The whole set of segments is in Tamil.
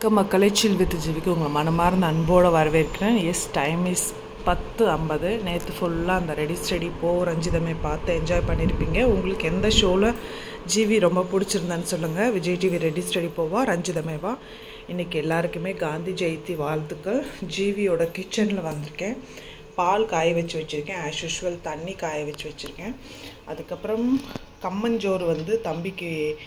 வணக்கம் மக்களை சில் வித் ஜிவிக்கு உங்களை மனமார்ந்த அன்போடு வரவேற்கிறேன் எஸ் டைம் இஸ் பத்து ஐம்பது நேற்று ஃபுல்லாக அந்த ரெடி ஸ்டடி போ ரஞ்சிதமே பார்த்து என்ஜாய் பண்ணியிருப்பீங்க உங்களுக்கு எந்த ஷோவில் ஜிவி ரொம்ப பிடிச்சிருந்தான்னு சொல்லுங்கள் விஜய் டிவி ரெடி ஸ்டடி போவா ரஞ்சிதமேவா இன்றைக்கி எல்லாருக்குமே காந்தி ஜெயந்தி வாழ்த்துக்கள் ஜிவியோட கிச்சனில் வந்திருக்கேன் பால் காய வச்சு வச்சுருக்கேன் ஆஸ் யூஷுவல் தண்ணி காய வச்சு வச்சுருக்கேன் அதுக்கப்புறம் கம்மஞ்சோறு வந்து தம்பிக்கு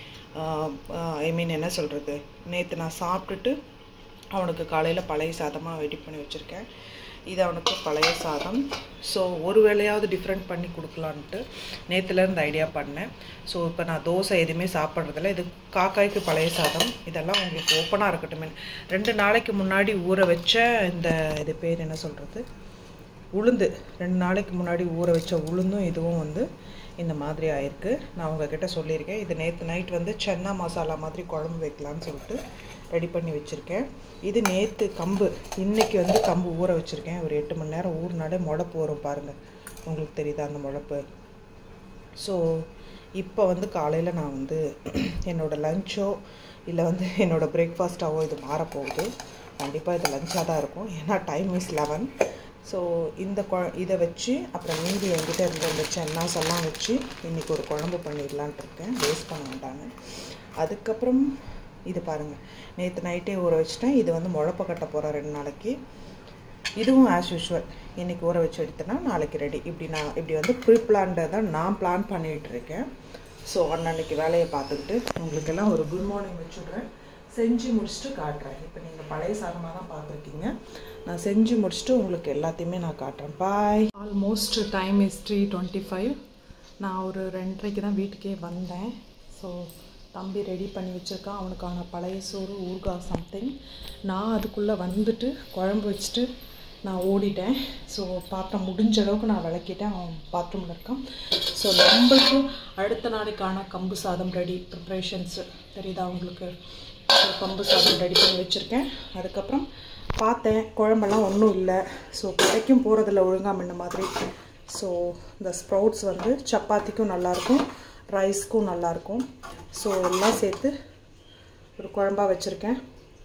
ஐ மீன் என்ன சொல்கிறது நேற்று நான் சாப்பிட்டுட்டு அவனுக்கு காலையில் பழைய சாதமாக ரெடி பண்ணி வச்சுருக்கேன் இது அவனுக்கு பழைய சாதம் ஸோ ஒரு வேளையாவது டிஃப்ரெண்ட் பண்ணி கொடுக்கலான்ட்டு நேற்றுலேருந்து ஐடியா பண்ணேன் ஸோ இப்போ நான் தோசை எதுவுமே சாப்பிட்றதில்ல இது காக்காய்க்கு பழைய சாதம் இதெல்லாம் உங்களுக்கு ஓப்பனாக இருக்கட்டும் ரெண்டு நாளைக்கு முன்னாடி ஊற வச்ச இந்த இது பேர் என்ன சொல்கிறது உளுந்து ரெண்டு நாளைக்கு முன்னாடி ஊற வச்ச உளுந்தும் இதுவும் வந்து இந்த மாதிரி ஆயிருக்கு நான் உங்ககிட்ட சொல்லியிருக்கேன் இது நேற்று நைட் வந்து சென்னா மசாலா மாதிரி குழம்பு வைக்கலான்னு சொல்லிட்டு ரெடி பண்ணி வச்சுருக்கேன் இது நேற்று கம்பு இன்றைக்கி வந்து கம்பு ஊற வச்சுருக்கேன் ஒரு எட்டு மணி நேரம் ஊறினாலே முளப்பு வரும் பாருங்கள் உங்களுக்கு தெரியுதா அந்த முளப்பு ஸோ இப்போ வந்து காலையில் நான் வந்து என்னோடய லஞ்சோ இல்லை வந்து என்னோடய பிரேக்ஃபாஸ்ட்டாவோ இது மாறப்போகுது கண்டிப்பாக இது லஞ்சாக தான் இருக்கும் ஏன்னா டைம் இஸ் லெவன் ஸோ இந்த கொ இதை வச்சு அப்புறம் மீதி என்கிட்ட இருந்த இந்த சென்னாஸ் எல்லாம் வச்சு இன்றைக்கி ஒரு குழம்பு பண்ணிடலான்ட்டு இருக்கேன் வேஸ்ட் பண்ண வேண்டாங்க அதுக்கப்புறம் இது பாருங்கள் நேற்று நைட்டே ஊற வச்சுட்டேன் இது வந்து முழப்ப கட்ட போகிறேன் ரெண்டு நாளைக்கு இதுவும் ஆஸ் யூஷுவல் இன்றைக்கி ஊற வச்சு எடுத்தேன்னா நாளைக்கு ரெடி இப்படி நான் இப்படி வந்து ப்ரீ பிளான்டை தான் நான் பிளான் பண்ணிகிட்டு இருக்கேன் ஸோ அன்னன்னைக்கு வேலையை பார்த்துக்கிட்டு உங்களுக்கெல்லாம் ஒரு குட் மார்னிங் வச்சுட்றேன் செஞ்சு முடிச்சுட்டு காட்டுறேன் இப்போ நீங்கள் பழைய சாதமாக தான் பார்த்துருக்கீங்க நான் செஞ்சு முடிச்சுட்டு உங்களுக்கு எல்லாத்தையுமே நான் காட்டுறேன் bye almost time is three twenty five நான் ஒரு ரெண்டரைக்கு தான் வீட்டுக்கே வந்தேன் ஸோ தம்பி ரெடி பண்ணி வச்சுருக்கான் அவனுக்கான பழைய சோறு ஊறுகாய் சம்திங் நான் அதுக்குள்ளே வந்துட்டு குழம்பு வச்சுட்டு நான் ஓடிட்டேன் ஸோ பாத்திரம் முடிஞ்ச அளவுக்கு நான் விளக்கிட்டேன் அவன் பாத்ரூமில் இருக்கான் ஸோ நம்மளுக்கு அடுத்த நாளைக்கான கம்பு சாதம் ரெடி ப்ரிப்ரேஷன்ஸு தெரியுதா உங்களுக்கு ஸோ கம்பு சாதம் ரெடி பண்ணி வச்சுருக்கேன் அதுக்கப்புறம் பார்த்தேன் குழம்பெல்லாம் ஒன்றும் இல்லை ஸோ கடைக்கும் போகிறதில்ல ஒழுங்காக முன்ன மாதிரி ஸோ இந்த ஸ்ப்ரவுட்ஸ் வந்து சப்பாத்திக்கும் நல்லாயிருக்கும் ரைஸ்க்கும் நல்லாயிருக்கும் ஸோ எல்லாம் சேர்த்து ஒரு குழம்பாக வச்சுருக்கேன்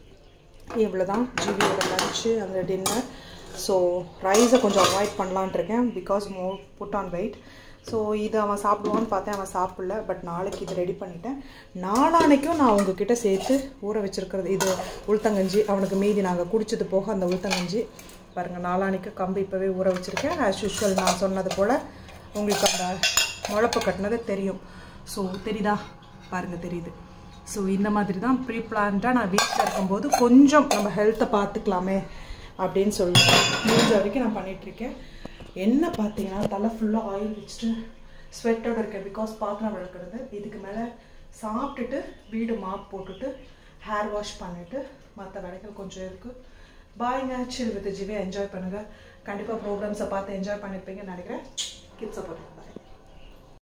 இவ்வளோ தான் ஜிவியோட லஞ்சு அந்த டின்னர் ஸோ ரைஸை கொஞ்சம் அவாய்ட் பண்ணலான் இருக்கேன் because more put on weight so இது அவன் சாப்பிடுவான்னு பார்த்தேன் அவன் சாப்பிடல பட் நாளைக்கு இது ரெடி பண்ணிட்டேன் நாளானைக்கும் நான் உங்ககிட்ட சேர்த்து ஊற வச்சுருக்கிறது இது உளுத்தங்கஞ்சி அவனுக்கு மீதி நாங்கள் குடிச்சது போக அந்த உளுத்தங்கஞ்சி பாருங்கள் நாளானைக்கு கம்பு இப்போவே ஊற வச்சுருக்கேன் ஆஸ் யூஷுவல் நான் சொன்னது போல் உங்களுக்கு அந்த முழப்பு கட்டினது தெரியும் ஸோ தெரியுதா பாருங்கள் தெரியுது ஸோ இந்த மாதிரி தான் ப்ரீ பிளான்டாக நான் வீட்டில் இருக்கும்போது கொஞ்சம் நம்ம ஹெல்த்தை பார்த்துக்கலாமே அப்படின்னு சொல்லிட்டு முடிஞ்ச வரைக்கும் நான் பண்ணிகிட்ருக்கேன் என்ன பார்த்தீங்கன்னா தலை ஃபுல்லாக ஆயில் வச்சுட்டு ஸ்வெட்டோட இருக்கேன் பிகாஸ் பாத்திரம் விளக்குறது இதுக்கு மேலே சாப்பிட்டுட்டு வீடு மாப் போட்டுட்டு ஹேர் வாஷ் பண்ணிவிட்டு மற்ற வேலைகள் கொஞ்சம் இருக்குது பாய்ங்க சில் வித் ஜிவே என்ஜாய் பண்ணுங்கள் கண்டிப்பாக ப்ரோக்ராம்ஸை பார்த்து என்ஜாய் பண்ணியிருப்பீங்கன்னு நினைக்கிறேன் கிட்ஸை போட்டு